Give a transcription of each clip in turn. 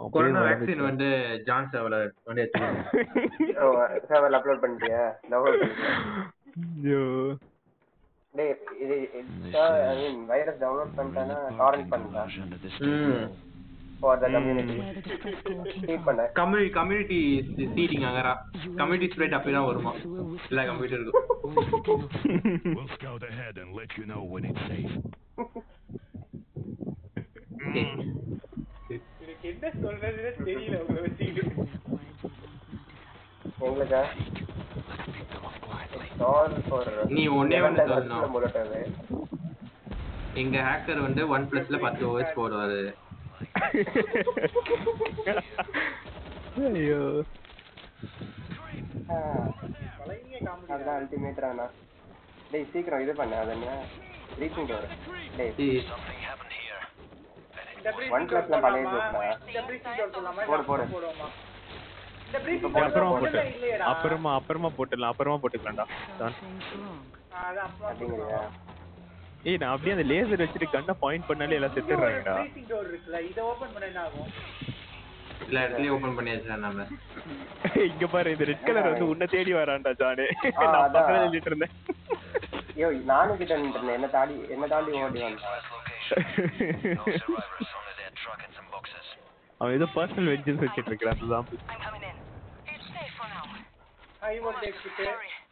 Corona பேர் vaccine மறந்துச்சு. வந்து John சேவல வந்து எடுத்துக்கணும் ஓ சர்வர்ல அப்லோட் பண்ணிட்டியா டவுன்லோட் பண்ணிட்டியா ஐயோ டேய் இது ஐ மீன் வைரஸ் டவுன்லோட் பண்ணிட்டேன்னா டாரண்ட் பண்ணிட்டேன் hmm for the community Where the discuss door tweet பண்ணேன் கம்யூனிட்டி கம்யூனிட்டி சீட்டிங் அங்கரா கம்யூனிட்டி ஸ்ப்ரெட் அப்படிதான் வருமா எல்லா கம்ப்யூட்டருக்கும் We'll scout ahead and let you know when it's safe. எனக்கு என்ன சொல்றதுன்னு தெரியல உங்களை வச்சுக்கிட்டு எங்களுக்கா ஆல் ஃபார் நீ ஒண்ணே ஒண்ணு சொல்லணும். முலட்டது எங்க ஹேக்கர் வந்து ஒன் பிளஸ்ல பத்து ஓஎஸ் போடுவாரு ஐயோ பழைய காமெடி அதுதான் அல்டிமேட் ரானா டேய் சீக்கிரம் இது பண்ணு அது என்ன ரீச்சிங் டோர் டேய் ஏய், இந்த breathing One plus door ல பழைய போடலாமா? ஜோக்னா? இந்த breathing door போடலாமா? போடு, போடு. போடுவோமா? இந்த breathing இப்ப door அப்புறமா போடவே போட்டு இல்லையேடா. அப்புறமா அப்புறமா போட்டுடலாம் அப்புறமா போட்டுக்கலாம்டா தான் things wrong. ஆ, அதான் அப்புறமா அப்படிங்கிறியா ஏய் நான் அப்படியே அந்த லேசர் வச்சுட்டு கண்ணை பாயிண்ட் பண்ணாலே எல்லாம் இங்க ஒரு செத்துடுறாங்கடா breathing door இருக்குல்ல, இதை open பண்ணா என்ன ஆகும்? எல்லா இடத்துலயும் ஓபன் பண்ணி வச்சிருக்கேன் நம்ம இங்க பாரு இந்த ரெட் கலர் வந்து உன்னை தேடி வரான்டா ஜானு ஆ, நான் அதான். பக்கத்துல நின்னுட்டு இருந்தேன் ஐயோ நானும் கிட்ட நின்றுட்டேன் என்ன தாண்டி என்ன தாண்டி ஓடி வந்தான் அவன் ஏதோ பர்சனல் வெஞ்சன்ஸ் வச்சிட்டு இருக்கான் அந்த zombie. High voltage கிட்டு.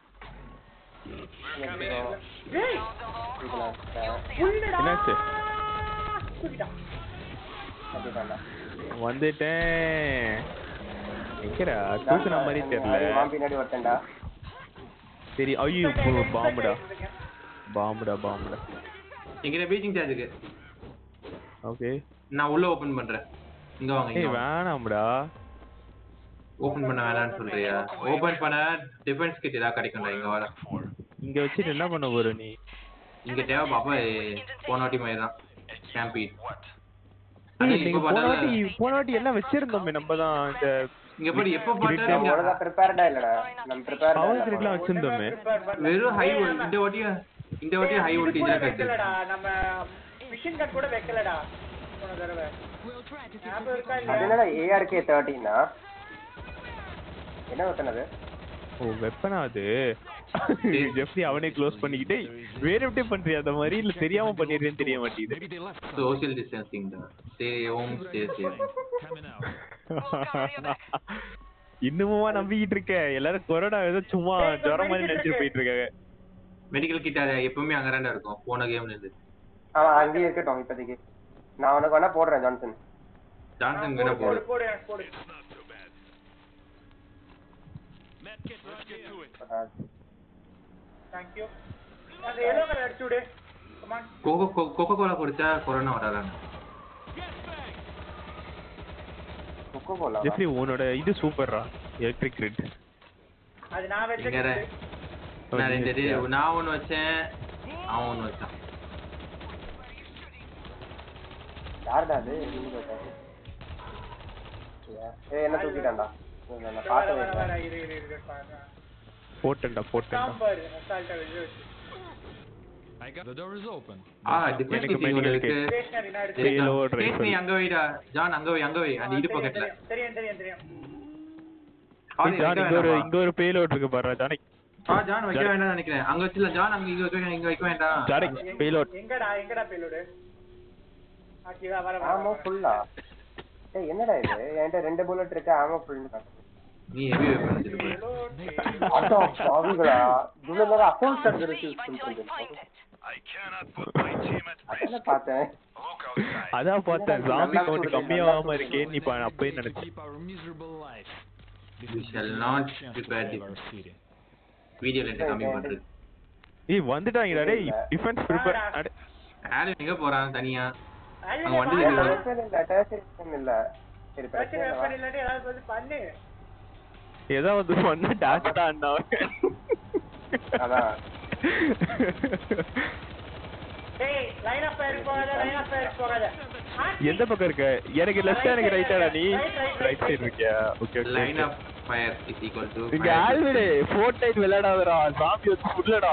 இதுல டேய், உள்ளடா. என்னாச்சு தூக்கிட்டான். அப்படிதான்டா வந்துட்டேன் எங்கடா தூக்குன மாதிரி தெரியல வான் பின்னாடி ஒருத்தன்டா சரி ஐயோ பாம்புடா பாம்புடா பாம்புடா எங்கிட்ட பீச்சிங் சார்ஜ் இருக்கு ஓகே நான் உள்ள ஓபன் பண்றேன் இங்க வாங்க ஏய் இங்க வாங்க. வேணாம்டா ஓபன் பண்ண வேணாம்னு சொல்றியா ஓபன் பண்ண டிஃபென்ஸ் கிட் ஏதாவது கிடைக்கும்டா இங்க வர இங்க வச்சுட்டு என்ன பண்ண போற நீ இங்க தேவை பாப்பா போன வாட்டி மாதிரி தான் ஸ்டாம்பீட் ஏய், இப்ப நீங்க போன வாட்டி பார்த்தாலும் போன வாட்டி எல்லாம் வச்சிருந்தோமே நம்ம தான் இந்த இங்க பாரு எப்ப நம்ம பார்த்தாலும் ஒழுங்கா ப்ரிப்பேர்டா இல்லடா நம்ம பவர் கிரிட்லாம் ப்ரிப்பேர்டா வச்சிருந்தோமே Prepare பண்ண. வெறும் ஹை இந்த வாட்டியும் இந்த வாட்டியும் ஹை இது வோல்டேஜ் கூட தான் கிடைச்சது வைக்கலடா, நம்ம machine gun கூட வைக்கலடா போன தடவை We'll try to ஞாபகம் இருக்கா அது இல்லையா? என்னடா ஏஆர்கே தேர்ட்டினா என்ன வெப்பன் அது ஓ வெப்பனா அது ஜெஃப்ரி அவனே க்ளோஸ் பண்ணிக்கிட்டே வேற எப்படி பண்றியா அந்த மாதிரி இல்ல தெரியாம பண்ணிடுறேன்னு தெரிய மாட்டேங்குது Maybe they left. Social distancing தான் stay home stay safe Coming out. இன்னுமுமா நம்பிக்கிட்டு இருக்க எல்லாரும் கொரோனா ஏதோ சும்மா ஜுரம் மாதிரி நினைச்சிட்டு போயிட்டு இருக்காங்க மெடிக்கல் கிட்ட எப்பவுமே அங்க தானே இருக்கும் போன கேம்ல இருந்து அவன் அங்கேயே இருக்கட்டும் இப்போதைக்கு நான் உனக்கு வேணா போடுறேன் ஜான்சன் ஜான்சன் போடு, வேணா போடு, போடு போடு, எனக்கு போடு. Thank you. அந்த yellow color அடிச்சு விடு. Come on. Coca Coca Cola குடிச்சா கொரோனா வராதாங்க கொக்கோ கோலா ஜெஃப்ரி உன்னோட இது சூப்பர்ரா எலக்ட்ரிக் கிரிட் அது நான் வச்ச எங்க gift. நான் ரெண்டு டி- நான் ஒண்ணு வச்சேன் அவன் ஒண்ணு வச்சான் யாருடா அது நீங்க கேட்டேன். ஏய் என்ன தூக்கிட்டான்டா இல்ல, நான் வர, பார்த்ததே வர, இல்லை வர, இரு, இரு, இரு, பாருங்க. போட்டேன்டா போட்டேன்டா சாம்பார், assault ஆ வெளிய வச்சு. I got the door is open. ஆ டிஃபென்ஸ் எனக்கு கிட் medical இருக்கு kit. Stationery நான் எடுத்து- Payload rifle. ஸ்டேஷனரி அங்க வைடா ஜான் அங்க வை அங்க வை அந்த இடு தெரியும், பக்கத்துல தெரியும், தெரியும், தெரியும். ஆதி ஜான் வைக்க இங்க ஒரு வேணாமா? இங்க ஒரு பேலோட் இருக்கு பாரு ஜானி ஆ ஜான் வைக்க வேண்டாம்னு நினைக்கிறேன் அங்க வச்சுல ஜான் அங்க இங்க வைக்க வேண்டாம், இங்க வைக்க வேண்டாம் ஜானி எங்க- பேலோட் எங்கடா எங்கடா payload? ஆ, கீழே வர, வர, ஆமா வர. ஃபுல்லா ஏய் என்னடா இது என்கிட்ட ரெண்டு புல்லட் இருக்கு ஆமா ஃபுல்னு காட்டு நீ ஹெவி வெப்பன் வச்சிட்டு போய் Payload. அடா பாவிகளா இவ்வளவு நேரம் அக்கௌண்ட் சர்வர் யூஸ் பண்றது I cannot put my team at risk. அதான் பார்த்தேன் Look outside. அதான் பார்த்தேன் ஜாம்பி கவுண்ட் கம்மியாகாம இருக்கேன்னு இப்ப நான் அப்பயே நினைச்சேன் Keep our miserable life. We shall not prepare Save this. our city. Video ரெண்டு கம்மி பண்றது ஏய் வந்துட்டாங்கடா டேய் டிஃபென்ஸ் ப்ரிப்பேர் அட ஆளு எங்க போறான் தனியா அது அங்க வண்டி என்ன இருக்கு. வெப்பன் இல்ல டேஷன் வெப்பன் இல்ல சரி பிரச்சனை பிரச்சனை இல்ல, வெப்பன் இல்லாட்டி ஏதாவது வந்து பண்ணு ஏதாவது பண்ண டாஸ் தான் அதான் டேய் லைன் ஆஃப் ஃபயர் போகாத லைன் ஆஃப் ஃபயர் போகாத எந்த பக்கம் இருக்க எனக்கு லெஃப்டா எனக்கு ரைட்டாடா நீ ரைட் சைடு இருக்கியா okay line okay of fire is equal to இங்க ஆல்விடு ஃபோர்ட் நைட் விளையாடாதடா சாம்பி வந்து புல்லடா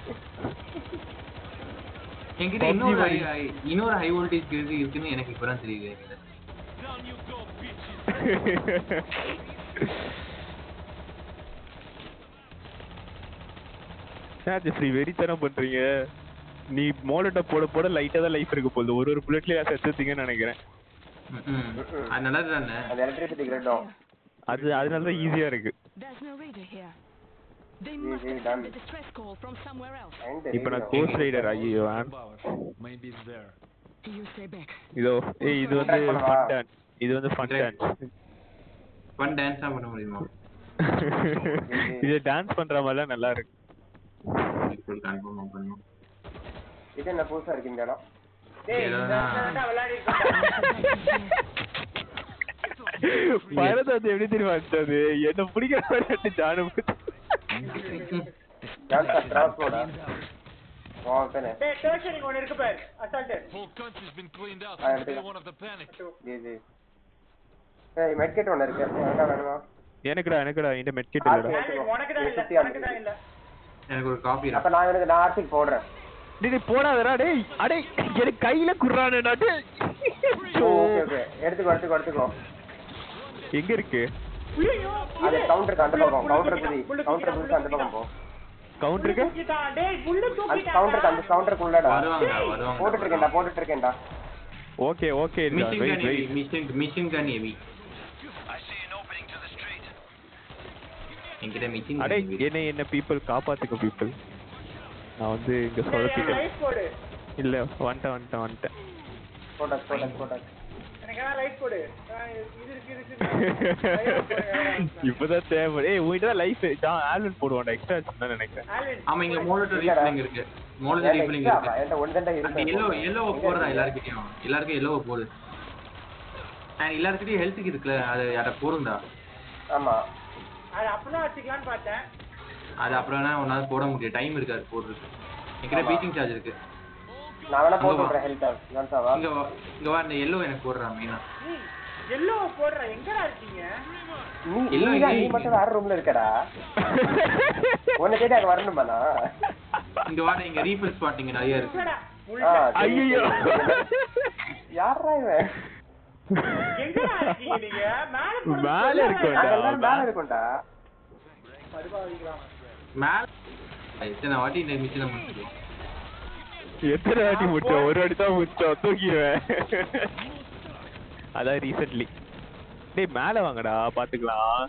என்கிட்ட PUBG இன்னொரு மாதிரி. high- இன்னொரு ஹை வோல்டேஜ் இருக்குன்னு எனக்கு இப்பதான் தெரியுது Down you go, bitch. ஏன் ஜெஃப்ரி வெறித்தனம் பண்றீங்க நீ மோலட்ட போட போட லைட்டா தான் லைஃப் இருக்கு போகுது ஒரு ஒரு புல்லட்லயே செத்துட்டீங்கன்னு நினைக்கிறேன் ம்ம். அது நல்லது தானே அந்த எலக்ட்ரிசிட்டி கிரெட்டும் அது அதனால தான் ஈஸியா இருக்கு There's no radar here. They Easy, must have done. sent a distress call from somewhere else. இப்போ நான் கோஸ்ட் ரைடர் ஐயோ Maybe it's there. You stay back. இதோ ஏய் இது வந்து Contract பண்ணவா? ஃபன் டான்ஸ் இது வந்து fun Contract. Dance fun dance தான் பண்ண முடியுமா இது டான்ஸ் பண்ற மாதிரிலாம் நல்லா இருக்கு ஃபுல் கன்ஃபார்ம் பண்ணும் இது என்ன புதுசா இருக்கு இந்த இடம் டேய் இந்த இதெல்லாம் இடத்துல விளையாடி பரத் வந்து எப்படி தெரியுமா இருந்துச்சு என்ன பிடிக்கிற மாதிரி ஜானு டான்ஸ் டிரான்ஸ்போர்ட்டா ஓ பேனே டேய் டெர்ஷரிங் ஒன்னு இருக்கு பாரு assault Whole country's been cleaned out I since day understand. one of the panic. G G ஏய் மெட்கெட் ஒன்னு இருக்கு என்ன வேணுமா எனக்குடா எனக்குடா இந்த மெட்கிட் ஆ, இல்லடா சரி. உனக்கு தான் இல்ல சுத்தியா உனக்கு தான் இல்ல எனக்கு ஒரு காப்பி அப்ப நான் எனக்கு நான் ஆர்டிக் போடுறேன் டேய் டேய், போடாதடா டேய் அடே எனக்கு கையில குர்றானேடா டேய் ஓ ஓகே ஓகே எடுத்துக்கோ எடுத்துக்கோ எடுத்துக்கோ எங்க இருக்கு ஐயோ அது கவுண்டருக்கு அந்த பக்கம் கவுண்டர் புதி கவுண்டர் புதுசு அந்த பக்கம் போ கவுண்டருக்கு தூக்கிட்டான் டேய் புல்லு அந்த தூக்கிட்டான் கவுண்டருக்கு அந்த கவுண்டருக்குள்ளடா வருவாங்க வருவாங்க போட்டுட்டு இருக்கேன்டா போட்டுட்டு இருக்கேன்டா okay okay machine weight gun heavy weight machine machine gun heavy என்கிட்ட மிஷின் அடே கன் என்ன என்ன பீப்பிள் காப்பாத்துக்க பீப்பிள் நான் வந்து இங்க சொதப்பிட்டேன் லைட் போடு இல்ல வந்துட்டேன் வந்துட்டேன் வந்துட்டேன் போட்டாச்சு போட்டாச்சு போட்டாச்சு எனக்கு லைட் போடு ஆ, இது இருக்கு இது இருக்கு இப்பதான் தேவை ஏய் உன்கிட்ட தான் லைஃப் ஆல்வன் போடுவான்டா எக்ஸ்ட்ரா தான் நினைக்கிறேன் ஆலின் ஆமா இங்க மோலோட்டோ ரீஃபில்லிங் இருக்கு மோலோட்டோ ரீஃபில்லிங் இருக்கு என்கிட்ட ஒன்று தான்டா அந்த இருக்கு எல்லோ எல்லோவை போடுறா எல்லாருக்கிட்டையும் எல்லாருக்கும் எல்லோவை போடு அண்ட் எல்லாருக்கிட்டையும் ஹெல்த்துக்கு இருக்குல்ல அது யார போடுங்கடா ஆமா அது அப்பதான் வச்சுக்கலாம்னு பார்த்தேன் அது அப்புறம் என்ன உன்னால போட முடியும் டைம் இருக்காது போடுறதுக்கு என்கிட்ட பீச்சிங் சார்ஜ் இருக்கு நான் வேணா போட்டு விடுறேன் ஹெல்த் கன்சாவா இங்க வா இங்க வா இந்த எல்லோ எனக்கு போடுறா மெயினா நீ எல்லோ போடுற எங்கடா இருக்கீங்க நீ இல்ல, நீ தான் இல்ல. நீ மட்டும் வேற ரூம்ல இருக்கடா உன்னை கேட்டு அங்க வரணுமா நான் இங்க வாடா இங்க ரீஃபில் ஸ்பாட் இங்க நிறைய இருக்கு எங்கடா ஆ, உள்ள சரி, ஐயோ சரி. யார்ரா இவன் எங்கடா இருக்கீங்க நீங்க மேல போறது மேல சொல்லவே இருக்கோம்டா. இல்ல. நாங்க எல்லாரும் மேல இருக்கோம்டா படுபாவிங்களா. மேல இத்தனை வாட்டி இந்த மிஷினை முடிச்சிருவோம் எத்தனை வாட்டி முடிச்சோம் ஒரு வாட்டி தான் முடிச்சோம் தூக்கிடுவேன் அதான் ரீசென்ட்லி டேய் மேல வாங்கடா பாத்துக்கலாம்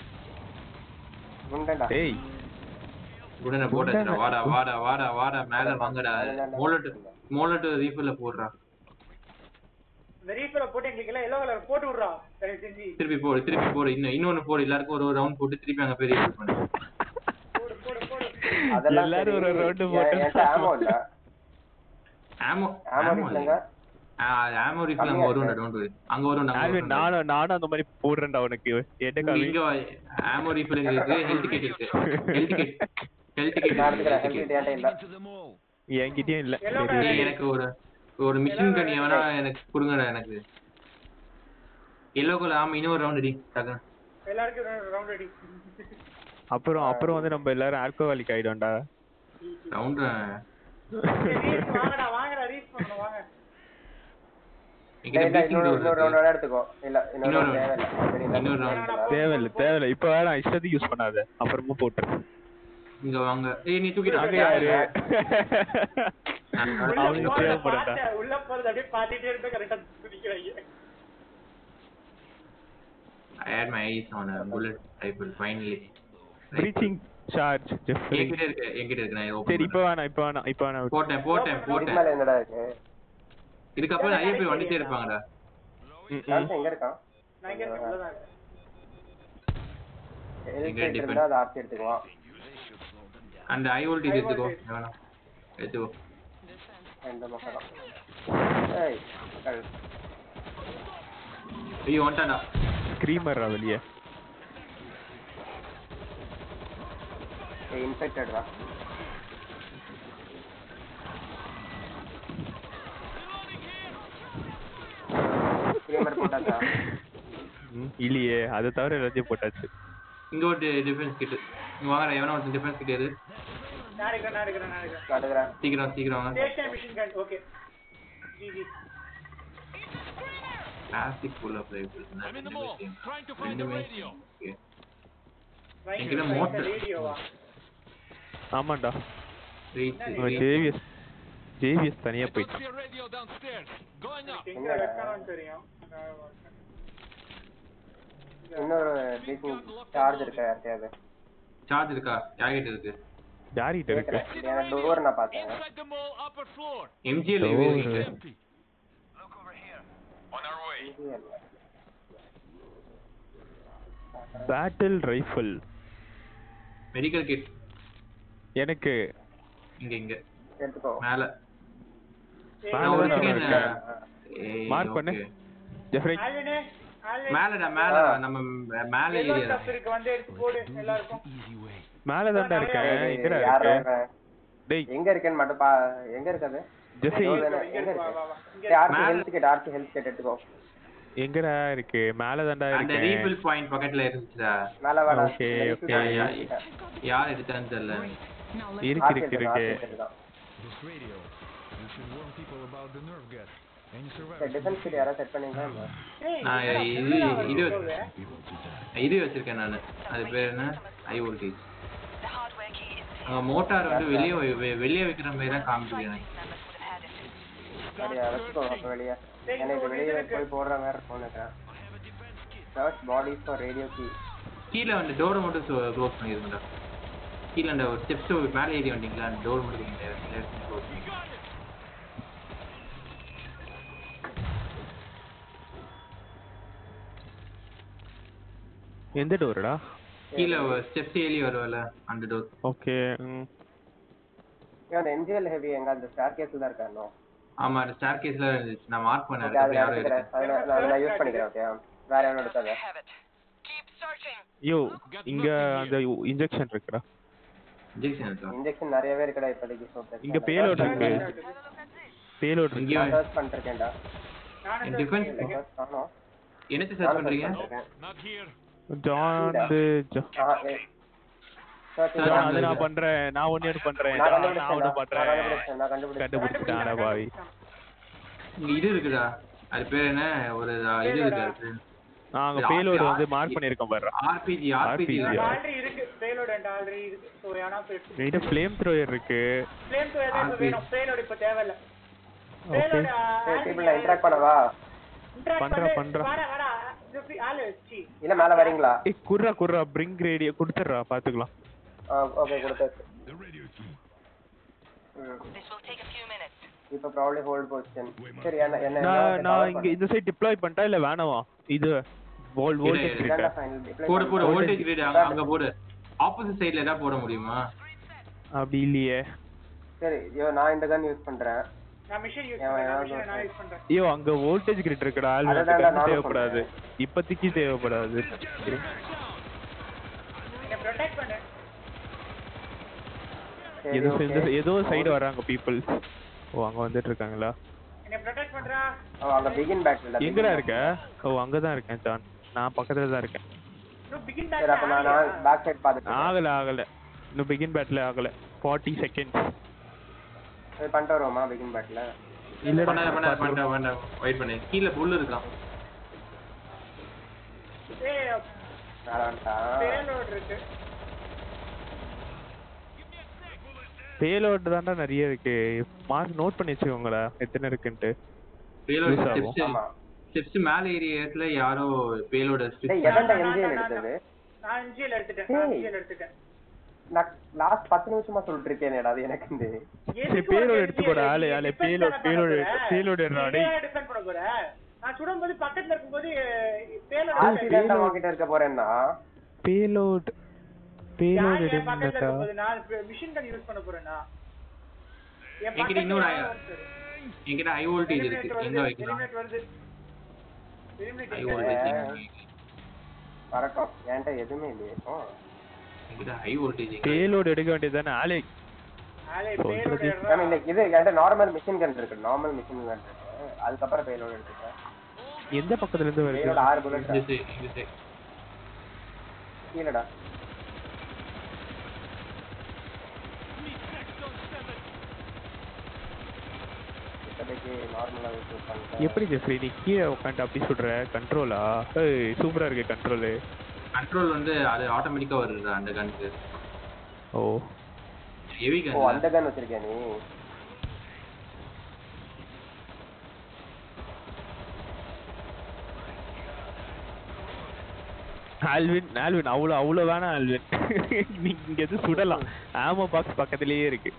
உண்டா டேய் உடனே போட்டாச்சுடா வாடா வாடா வாடா வாடா மேல வாங்கடா மோலட்டு மோலட்டு ரீஃபில்ல போடுறா இந்த ரீஃபில போட்டு எங்களுக்கு எல்லாம் எல்லோ கலர் போட்டு விடுறா தயவு செஞ்சு திருப்பி போடு திருப்பி போடு இன்னும் இன்னொன்னு போடு எல்லாருக்கும் ஒரு ரவுண்ட் போட்டு திருப்பி அங்க போய் ரீஃபில் பண்ணு போடு போடு போடு அதெல்லாம் எல்லாரும் ஒரு சரி. round என்- போட்டு என்கிட்ட ammo இல்ல ஆமோ ஆமோ ஆமோ இல்லைங்க ஆமோ ரீஃபில் அங்க வரும்டா டோன்ட் வரி அங்க வரும் நாங்க ஆல்வின் வரும்டா. நானும் நானும் அந்த மாதிரி போடுறேன்டா உனக்கு என்ன இங்க காமி இங்க ஆமோ ரீஃபில் இருக்கு ஹெல்த் கிட் இருக்கு ஹெல்த் கிட் ஹெல்த் கிட் நான் எடுத்துக்கிறேன் ஹெல்த் என்கிட்ட இல்ல To the mall. என்கிட்டயும் இல்ல Yellow சரி colour. எனக்கு ஒரு ஒரு மிஷின் கன் எவனா எனக்கு கொடுங்கடா எனக்கு எல்லோ கலர் ஆமா இன்னொரு ரவுண்ட் அடி டக்கு எல்லாருக்கும் ரவுண்ட் ரெடி அப்புறம் அப்புறம் வந்து நம்ம எல்லாரும் ஆல்கோஹாலிக் ஆயிடும்டா ரவுண்ட் வாங்கடா வாங்கடா ரீச் பண்ணணும் வாங்க என்கிட்ட இல்ல, பீச்சிங் இன்னொரு டோர் இன்னொரு round இருக்கு வேணா எடுத்துக்கோ இல்ல இன்னொரு round இன்னொரு தேவையில்ல சரி, இல்ல. இன்னொரு round. தேவையில்ல தேவையில்ல இப்ப வேணாம் இஷ்டத்துக்கு யூஸ் பண்ணாத அப்புறமா போட்டுரு இங்க வாங்க ஏய் நீ தூக்கிட்டு அங்க வா. யாரு உள்ள அவனுக்கு போறத தேவைப்படும்டா பார்த்தேன், உள்ள போறது அப்படியே பாத்துட்டே இருந்தா கரெக்டா குதிக்கிறாங்க I had my eyes on a bullet rifle finally. Breaching charge Jeffrey என்கிட்ட இருக்கு என்கிட்ட இருக்கு நான் சரி ஓபன் இப்ப வேணாம் இப்ப வேணாம் இப்ப வேணாம் போட்டேன் போட்டேன் இதுக்கு போட்டேன் மேல என்னடா இருக்கு இதுக்கப்புறம் நிறைய பேர் வந்துட்டே இருப்பாங்கடா ம், ம். டான்ஸ் எங்க இருக்கான் நான் இங்க இருக்கேன், உள்ளதான் இருக்கேன். ஹெல்த் இங்க கிட் depend. இருந்தா அதை ஆர்த்தி எடுத்துக்குவான் அந்த ஐ வோல்டேஜ் எடுத்துக்கோ வேணாம் எடுத்துக்கோ எந்த மக்களும் ஏய் மக்கள் ஐயோ வந்துட்டான்டா ஸ்க்ரீமர்ரா வெளியே ஏய் இன்ஃபெக்டட்ரா ஸ்க்ரீமர் போட்டாச்சா ம், இல்லையே அதை தவிர எல்லாத்தையும் போட்டாச்சு இங்க ஒரு டிஃபென்ஸ் கிட் இங்க வாங்கடா எவனா ஒருத்தன் டிஃபென்ஸ் கிட் எது நான் எடுக்கிறேன், நான் எடுக்கிறேன், நான் எடுக்கிறேன். காட்டுகிறேன் சீக்கிரம் சீக்கிரம் வாங்க Station machine gun, okay. GG. Plastic full of rifles. I'm in the mall, trying to find the ரெண்டுமே radio. okay. Right, என்கிட்ட right, motor. ரேடியோவா ஆமாண்டா Reach, நம்ம reach. ஜேவிஎஸ் ஜேவிஎஸ் தனியா I don't போயிட்டான் see a radio downstairs. Going up. எங்க வைக்கணும்னு தெரியும் இன்னொரு சார்ஜ் இருக்கா யார்கிட்டயாவது Charge இருக்கா? யார்கிட்ட இருக்கு? யார்கிட்ட இருக்கு கேட்கறேன் டோர் நான் பார்த்தேன் Inside the mall, upper floor. MGL Door. எவ்வளவு It's இருக்கு? empty. Battle rifle Medical kit. எனக்கு இங்க இங்க எடுத்துக்கோ மேல மேல நான் ஒரு தான் second, இருக்கேன். ஏய், மார்க் பண்ணு okay. ஜெஃப்ரி ஆல்வினே ஆல்வின் மேலடா மேல நம்ம மேல எல்லோ ஏரியா ஸ்டஃப் இருக்கு வந்து எடுத்து போடு எல்லாருக்கும் மேல தான்டா இருக்கேன் எங்கடா யார் இருக்கு டேய் எங்க இருக்கேன்னு மட்டும் பா எங்க இருக்காது ஜெஃப்ரி எங்க இங்க இருக்கு இருக்கு, வா, வா, வா. இங்க டேய், ஆர்சி மேல- health kit RC health kit எடுத்துக்கோ எங்கடா இருக்கு மேல தான்டா அந்த இருக்கேன் ரீஃபில் பாயிண்ட் பக்கத்துல இருந்துச்சுடா மேல வாடா Okay, இந்த okay. யா- யா- refill யார் எடுத்தான்னு தெரியல Now let's இருக்கு RC இருக்கு எடுத்துக்கோ, இருக்கு RC எடுத்துக்கோ. This radio. You should warn people about the nerve gas. Any சரி, survivors defense kit யாராவது செட் பண்ணீங்களா ஏய், நான் இது இது என்னடா இது போகுது? people to die. இது வச்சிருக்கேன் நான் அது பேர் என்ன ஹை வோல்டேஜ் அங்க மோட்டார் வந்து வெளியே வெ- வெளியே வைக்கிற மாதிரி தான் காமிக்குது எனக்கு அப்படியா வச்சுக்கோ அப்ப வெளியே எனக்கு வெளியே போய் போடுற மாதிரி இருக்கும் நினைக்கிறேன் search bodies for radio key கீழே வந்து டோரை மட்டும் க்ளோஸ் பண்ணிருக்கேன்டா கீழே அந்த ஒரு ஸ்டெப்ஸ் மேலே ஏறி வந்தீங்களா அந்த டோர் மட்டும் க்ளோஸ் பண்ணி எந்த டோர்டா கீழே ஸ்டெப்ஸ் ஏறி வருவல அந்த டோர் ஓகே ஏன் அந்த என்ஜிஎல் ஹெவி எங்க அந்த ஸ்டார் கேஸ்ல தான் இருக்கா இன்னும் ஆமா அந்த ஸ்டார் கேஸ்ல இருந்துச்சு நான் மார்க் பண்ணேன் ஓகே அதை அதுக்கப்புறம் யாரும் எடுத்துக்கிறேன் எடுக்கல. அதை நான் அதை நான் யூஸ் பண்ணிக்கிறேன் ஓகே வேற எவனும் எடுக்காத ஐயோ இங்க அந்த இன்ஜெக்ஷன் இருக்குடா இன்ஜெக்ஷன் இருக்கா இன்ஜெக்ஷன் நிறையவே இருக்குடா இப்போதைக்கு so பிரச்சனை இங்க இல்ல. பேலோட் இருக்கு பேலோட் இருக்கு இங்கேயும் நான் search பண்ணிருக்கேன்டா நானும் டிஃபென்ஸ் search காணோம். என்னத்தை சர்ச் நானும் search பண்றீங்க பண்ணிருக்கேன். Not here. ஜான் ஜா- ஆ, ஏய். Search Search ஜான், பண்ணு. அது நான் பண்றேன் நான் ஒண்ணு ஒண்ணு பண்றேன் நான் ஜான், நான் ஒண்ணு கண்டுபிடிச்சேன்டா. பண்றேன் நான் கண்டுபிடிச்சேன், நான் கண்டுபிடிச்சேன். கண்டுபிடிச்சிட்டான் அட பாவி இங்க இது இருக்குதா அது பேர் என்ன ஒரு அஹ், இது இருக்கு அது பேர் நான் அங்க பேலோட் வந்து மார்க் பண்ணிருக்கேன் பாரு ஆர்பிஜி ஆர்பிஜி RPG. ஆல்ரெடி இருக்கு பேலோட் என்கிட்ட ஆல்ரெடி இருக்கு ஸோ ஏன்னா என்கிட்ட ஃப்ளேம் த்ரோயர் இருக்கு ஃப்ளேம் டு எதாவது RP. வேணும் பேலோட் இப்போ தேவையில்ல ஓகே பேலோட் சரி, people ல interact பண்ணவா? பண்றா, பண்றா. வாடா வாடா ஜெஃப்ரி ஆளு சி இல்ல மேல வரீங்களா ஏய் குர்ரா குர்ரா பிரிங் ரேடியோ கொடுத்துட்றா பாத்துக்கலாம் ஓகே கொடுத்தாச்சு The radio key. ம். இப்ப ப்ராப்ளி ஹோல்ட் பொசிஷன் சரி என்ன என்ன நான் நான் இங்க இந்த சைடு டிப்ளாய் பண்ணிட்டா இல்ல வேணாமா இது வோல் வோல்டேஜ் இரு, கிட்ட போடு போடு வோல்டேஜ் கிரிட் அங்க அங்க போடு ஆப்போசிட் சைடுல ஏதாவது போட முடியுமா அப்படி இல்லையே சரி ஐயோ நான் இந்த கன் யூஸ் பண்றேன் நான் மிஷின் யூஸ் ஏன், பண்றேன் ஏன் மிஷின் நான் யூஸ் பண்றேன் ஐயோ அங்க வோல்டேஜ் கிரிட் இருக்குடா அதுதான்டா ஆல்ரெடி நானும் தேவைப்படாது இப்போதைக்கு தேவைப்படாது என்ன ப்ரொடெக்ட் பண்ணு சரி, ஏதோ okay. இந்த ஏதோ சைடு வராங்க பீப்புள் ஓ அங்க வந்துட்டு இருக்காங்களா என்ன ப்ரொடெக்ட் பண்றா அவன் அங்க பிகின் பேட்டில் எங்கடா இருக்க ஓ அங்கதான் இருக்கேன் ஜான் நான் பக்கத்துல தான் இருக்கேன் டு பிகின் சரி அப்ப நான் நான் பேக் சைடு பாத்துட்டு ஆகல ஆகல இன்னும் பிகின் பேட்ல ஆகல ஃபார்ட்டி செகண்ட்ஸ் சரி பண்ணிட்டு வருவோமா பிகின் பேட்டில் இல்லடா பண்ண பண்ண பண்ண பண்ண வெயிட் பண்ணு கீழே புல் இருக்கான் ஏய் மேல வந்துட்டான் பேலோட் இருக்கு பேலோட் தான்டா நிறைய இருக்கு மார்க் நோட் பண்ணி வச்சுக்கோங்கடா எத்தனை இருக்குன்ட்டு பேலோட Use ஆகும். ஸ்டெப்ஸ் ஆமா ஸ்டெப்ஸ் மேல ஏறிய இடத்துல யாரோ பேலோட டேய் எதன்டா எம்ஜிஎல் எடுத்தது நான் என்ஜிஎல் எடுத்துட்டேன் நான் ஏய். என்ஜிஎல் எடுத்துட்டேன் நான் லாஸ்ட் பத்து நிமிஷமா சொல்லிட்டு இருக்கேனேடா அது எனக்கு இந்த சரி பேலோட் எடுத்துக்கோடா ஆளு ஆளு பேலோட் பேலோட் பேலோட் டேய் டிஃபெண்ட் பண்ண போற நான் சுடும்போது பக்கத்துல இருக்கும்போது பேலோட் ஆக்சிடென்ட் அவன்கிட்ட இருக்க போறேன்னா பேலோட் பேலோட் யார் என் பக்கத்துல எடுங்கடா இருக்கும்போது நான் மிஷின் கன் யூஸ் பண்ண போறேன்னா என் என்கிட்ட பக்கத்துல இன்னொரு யாரோ ஐ- ஒருத்தர். என்கிட்ட ஹை வோல்டேஜ் Eliminate இருக்கு வருது, எங்க வைக்கலாம் eliminate வருது. Eliminate ஹை எங்க வோல்டேஜ் இருக்கு? வரட்டும் என்கிட்ட எதுவுமே இல்லையே இப்போ என்கிட்ட ஹை வோல்டேஜ் பேலோட் எடுக்க வேண்டியதுதானே ஆளே ஆளே, சொல்றது. payload I ஏறுறா. mean, like, இது என்கிட்ட நார்மல் மிஷின் கன் இருக்கு நார்மல் மிஷின் கன் இருக்கு அதுக்கப்புறம் பேலோட் எடுத்துட்டேன் எந்த பக்கத்துல இருந்து வருது பேலோட ஆறு புல்லட் இந்த side, இந்த side. கீழடா இப்போதைக்கு நார்மலாக யூஸ் பண்ணிட்டேன் எப்படி ஜெஃப்ரி நீ கீழே உட்காந்து அப்படி சொல்ற கண்ட்ரோலா ஏய் சூப்பரா இருக்கு கண்ட்ரோலு கண்ட்ரோல் வந்து அது ஆட்டோமேட்டிக்கா வருது அந்த கனுக்கு ஓ ஹெவி ஓ கன் அந்த கன் வச்சிருக்கியா நீ ஆல்வின் ஆல்வின் அவ்வளோ அவ்வளோ வேணாம் ஆல்வின் நீ இங்க எது சுடலாம் ஆமோ பாக்ஸ் பக்கத்துலயே இருக்கு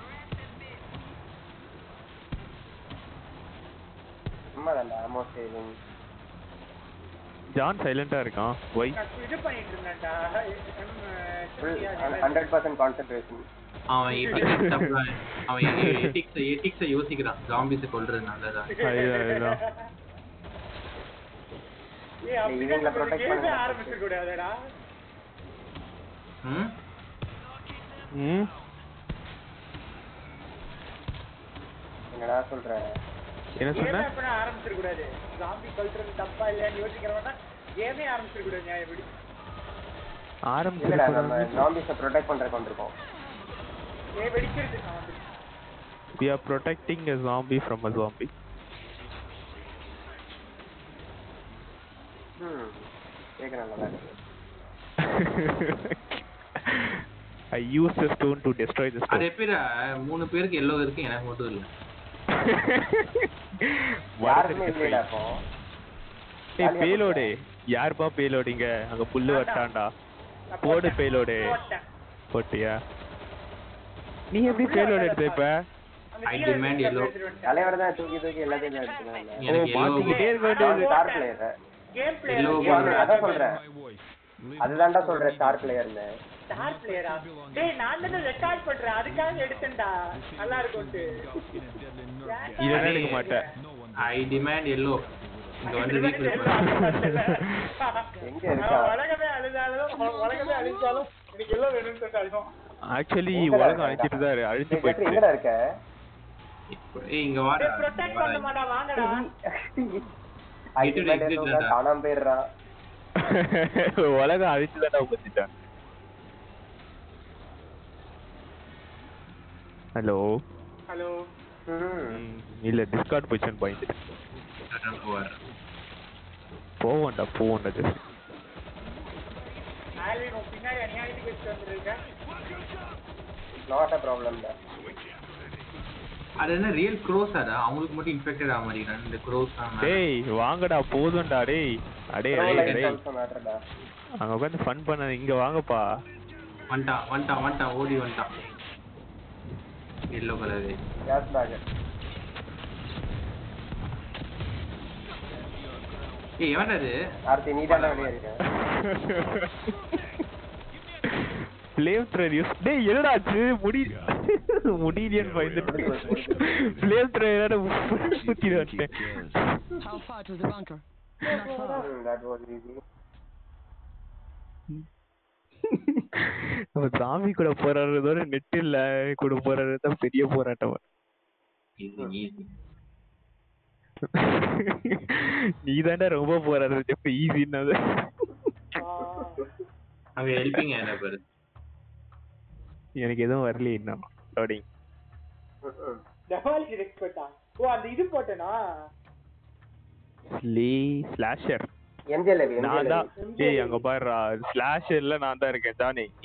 சும்மா தான் ஆமோ சேவிங் ஜான் சைலண்டா இருக்கான் ஒய் நான் இது பண்ணிட்டு இருந்தேன்டா ஹண்ட்ரட் பர்சன்ட் கான்சென்ட்ரேஷன் அவன் எட்டிக்ஸ் தப்புறான் அவன் எட்டிக்ஸ் எட்டிக்ஸை யோசிக்கிறான் ஜாம்பிஸை கொல்றது நல்லதா அதுதான் அதுதான் ஏய் அப்படின்னா இவங்கள நம்ம protect கேமே பண்ணுங்க. ஆரம்பிச்சிட கூடாதுடா ம் ம் என்னடா சொல்ற என்ன கேமே சொன்ன அப்ப ஆரம்பிச்சிட கூடாது ஜாம்பி கல்ச்சர் தப்பா இல்லையான்னு யோசிக்கிறவனா கேமே ஆரம்பிச்சிட கூடாது நியாயம் எப்படி இல்லடா நம்ம ஆரம்பிச்சு ஜாம்பிஸை ப்ரொடெக்ட் பண்றதுக்கு வந்திருக்கோம் ஏ வெடிக்கிறது நான் வந்து we are protecting a zombie from a zombie ம் கேட்க நல்லா இருக்கு I used a stone to destroy the அது stone. எப்படிடா மூணு பேருக்கு எல்லோ இருக்கு எனக்கு மட்டும் இல்ல யாருமே இல்லைடா இப்போ ஏய் பேலோடு யாருப்பா பேலோடிங்க அங்க புல்லு வட்டான்டா போடு பேலோடு போட்டேன். போட்டியா நீ எப்படி பேலோடு எடுத்த இப்ப அந்த I கீழே demand இருக்கிற yellow. பேசிட்டு வந்துட்டேன். தலைவர் தான் தூக்கி தூக்கி எல்லாத்தையும் எடுத்துக்கலாம் எனக்கு ஓ, மாத்திக்கிட்டே இருக்க வேண்டியது star player game player Yellow ஐயோ, ball. அதான் சொல்றேன் My wife. அதுதான்டா சொல்றேன் ஸ்டார் பிளேயர்னு ஸ்டார் பிளேயரா டேய் நான் தானே ரெக்கார்ட் பண்றேன் அதுக்காக எடுத்தேன்டா நல்லா இருக்கும்ட்டு In a deadly nerve gas. இதெல்லாம் எடுக்க மாட்டேன் No one I demand yellow இங்க வந்து ரீஃபில் பண்ணு எங்க இருக்கா? அவன் உலகமே அழுதாலும் அவன் உலகமே அழிஞ்சாலும் எனக்கு எல்லாம் வேணும்னு சொல்லிட்டு அழுதும் ஆக்சுவலி எங்கடா உலகம் இருக்க? அழிச்சிட்டு தான் இரு- அழிஞ்சு டேய், ஜெஃப்ரி, போயிடுச்சு எங்கடா இருக்க ஏய் இங்க வாடா ப்ரொடெக்ட் பண்ண மாட்டா வாங்கடா ஐடி Exit, மேல exit இருக்கவங்க தான்டா. காணாம போயிடுறான் உலகம் அழிச்சு தானே உட்காந்துட்டான் ஹலோ ஹலோ ம். இல்ல டிஸ்கார்ட் பொசிஷன் பாயிண்ட் வர போவோம்டா போவோம்டா ஜஸ்ட் ஆல்வின் உன் பின்னாடி அநியாயத்துக்கு வச்சு வந்துருக்க நாட் அ ப்ராப்ளம் தான் அது என்ன ரியல் க்ரோஸாடா அவங்களுக்கு மட்டும் இன்ஃபெக்டட் ஆக மாட்டேங்கிறாங்க இந்த க்ரோஸ் தான் டேய் வாங்கடா போதும்டா டேய் அடே அடே டேய் மேட்டர்டா அங்க உட்காந்து ஃபன் பண்ண இங்க வாங்கப்பா வந்துட்டான் வந்துட்டான் வந்துட்டான் ஓடி வந்துட்டான் எல்லோ கலரு கேஸ் பேக் ஏய் எவன்டா இது ஆர்த்தி நீ தானே வெளியே இருக்க ஃப்ளேம் த்ரேர் யூஸ் டேய் என்னடாச்சு முடி முடியலையேன்னு பயந்துட்டு ஃப்ளேம் த்ரேரோட சுத்தி வந்துட்டேன் How far to the bunker? Not far. That was easy நம்ம சாமி கூட போராடுறதோட நெட் இல்ல கூட போராடுறது தான் பெரிய போராட்டம் ஈஸி ஈஸி நீ தாண்டா ரொம்ப போராடுறது எப்ப ஈஸின்னது அங்க ஹெல்பிங் என்ன பாரு எனக்கு எதுவும் வரலையே இன்னும் லோடிங் டெமாலிஷன் எக்ஸ்பர்ட்டா ஓ அந்த இது போட்டேனா ஸ்லீ ஸ்லாஷர் எம்ஜிஎல் நான் தான் ஏய் அங்க பாருடா ஸ்லாஷர்ல நான் தான் இருக்கேன் ஜானி